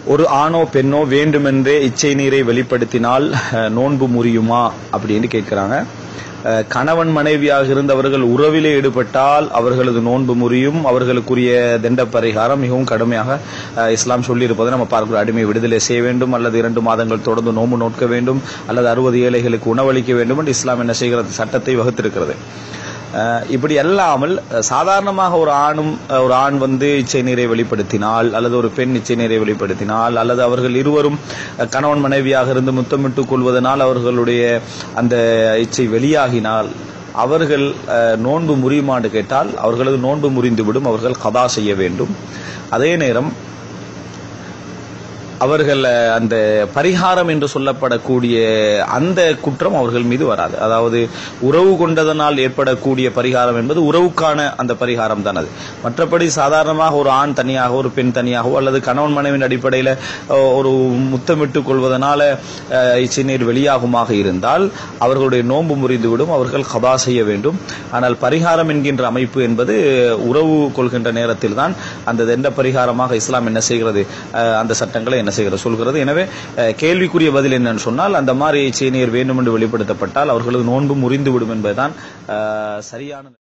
ஒரு ஆணோ பெண்ணோ வேண்டுமென்றே இச்சை நீரை வெளிப்படுத்தினால் அஹ், நோன்பு முறியுமா அப்படின்னு கேட்கிறாங்க அஹ், கணவன் மனைவியாக இருந்தவர்கள் உறவிலே ஈடுபட்டால் அவர்களது நோன்பு முறியும் அவர்களுக்குரிய தண்ட பரிகாரம் மிகவும் கடுமையாக அஹ், இஸ்லாம் சொல்லியிருப்பதை நம்ம பார்க்கிறோம் அடிமை விடுதலை செய்ய வேண்டும் அல்லது இரண்டு மாதங்கள் தொடர்ந்து நோன்பு நோட்க வேண்டும் அல்லது அறுபது ஏழைகளுக்கு உணவளிக்க வேண்டும் என்று இஸ்லாம் என்ன செய்கிறது சட்டத்தை வகுத்திருக்கிறது அஹ் இப்படி அல்லாமல் அஹ் சாதாரணமாக ஒரு ஆணும் அஹ் ஒரு ஆண் வந்து இச்சை நீரை வெளிப்படுத்தினால் அல்லது ஒரு பெண் இச்சை நீரை வெளிப்படுத்தினால் அல்லது அவர்கள் இருவரும் அஹ் கணவன் மனைவியாக இருந்து முத்தமிட்டுக் கொள்வதனால் அவர்களுடைய அந்த இச்சை வெளியாகினால் அவர்கள் அஹ், நோன்பு முறியுமான்னு கேட்டால் அவர்களது நோன்பு முறிந்துவிடும் அவர்கள் கதா செய்ய வேண்டும் அதே நேரம் அவர்கள் அஹ், அந்த பரிகாரம் என்று சொல்லப்படக்கூடிய அந்த குற்றம் அவர்கள் மீது வராது அதாவது உறவு கொண்டதனால் ஏற்படக்கூடிய பரிகாரம் என்பது உறவுக்கான அந்த பரிகாரம் தான் அது மற்றபடி சாதாரணமாக ஒரு ஆண் தனியாக ஒரு பெண் தனியாகவோ அல்லது கணவன் மனைவின் அடிப்படையில் அஹ், ஒரு முத்தமிட்டுக் கொள்வதனால அஹ், இச்சைநீர் வெளியாகுமாக இருந்தால் அவர்களுடைய நோன்பு முறிந்துவிடும் அவர்கள் கபா செய்ய வேண்டும் ஆனால் பரிகாரம் என்கின்ற அமைப்பு என்பது உறவு கொள்கின்ற நேரத்தில் தான் அந்த எந்த பரிகாரமாக இஸ்லாம் என்ன செய்கிறது அஹ், அந்த சட்டங்களை என்ன செய்கிறது சொல்கிறது எனவே அஹ், கேள்விக்குரிய பதில் என்னன்னு சொன்னால் அந்த மாதிரி இச்சைநீர் வேண்டும் என்று வெளிப்படுத்தப்பட்டால் அவர்களது நோன்பு முறிந்துவிடும் என்பதுதான் அஹ், சரியான